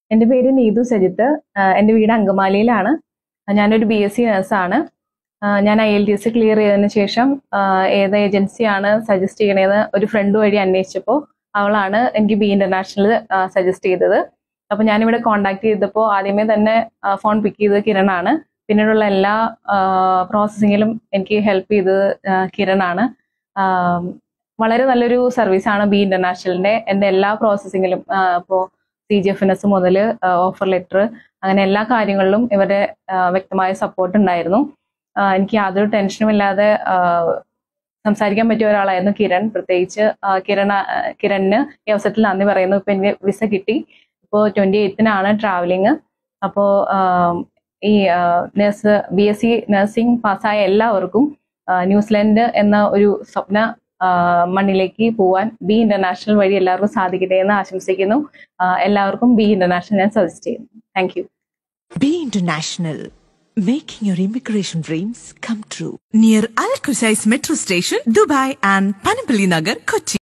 എൻ്റെ പേര് നീതു സജിത്ത് ആഹ് എൻ്റെ വീട് അങ്കമാലിയിലാണ് ഞാനൊരു ബി എസ് സി നഴ്സാണ് ഞാൻ I L T S clear ചെയ്തതിന് ശേഷം ആഹ് ഏത് ഏജൻസിയാണ് സജസ്റ്റ് ചെയ്യണതെന്ന് ഒരു ഫ്രണ്ട് വഴി അന്വേഷിച്ചപ്പോൾ അവളാണ് എനിക്ക് ബി ഇന്റർനാഷണൽ സജസ്റ്റ് ചെയ്തത് അപ്പോൾ ഞാനിവിടെ കോൺടാക്ട് ചെയ്തപ്പോൾ ആദ്യമേ തന്നെ ഫോൺ പിക്ക് ചെയ്തത് കിരണാണ് പിന്നീടുള്ള എല്ലാ പ്രോസസ്സിങ്ങിലും എനിക്ക് ഹെൽപ്പ് ചെയ്തത് ആഹ് കിരണാണ് ആഹ് വളരെ നല്ലൊരു സർവീസാണ് ബി ഇന്റർനാഷണലിന്റെ എൻ്റെ എല്ലാ പ്രോസസ്സിങ്ങിലും ഇപ്പോൾ C G F N S മുതൽ ഓഫർ ലെറ്റർ അങ്ങനെ എല്ലാ കാര്യങ്ങളിലും ഇവരുടെ ആഹ് വ്യക്തമായ സപ്പോർട്ട് ഉണ്ടായിരുന്നു ആഹ് എനിക്ക് യാതൊരു ടെൻഷനും ഇല്ലാതെ ആഹ് സംസാരിക്കാൻ പറ്റിയ ഒരാളായിരുന്നു കിരൺ പ്രത്യേകിച്ച് ആഹ് കിരൺ ആഹ് കിരണിന് ഈ അവസരത്തിൽ നന്ദി പറയുന്നു ഇപ്പൊ എനിക്ക് വിസ കിട്ടി ഇപ്പോൾ ട്വന്റി എയ്ത്തിനാണ് ട്രാവലിംഗ് അപ്പോൾ ഈ nurse B S C nursing പാസ്സായ എല്ലാവർക്കും ആഹ് ന്യൂസിലൻഡ് എന്ന ഒരു സ്വപ്ന ആഹ് മണ്ണിലേക്ക് പോവാൻ ബി ഇന്റർനാഷണൽ വഴി എല്ലാവർക്കും സാധിക്കട്ടെ എന്ന് ആശംസിക്കുന്നു ആഹ് എല്ലാവർക്കും ബി ഇന്റർനാഷണൽ ഞാൻ സജസ്റ്റ് ചെയ്യുന്നു thank you Be International, making your immigration dreams come true. near Al Qusais Metro Station, Dubai and Panipali Nagar, Kochi.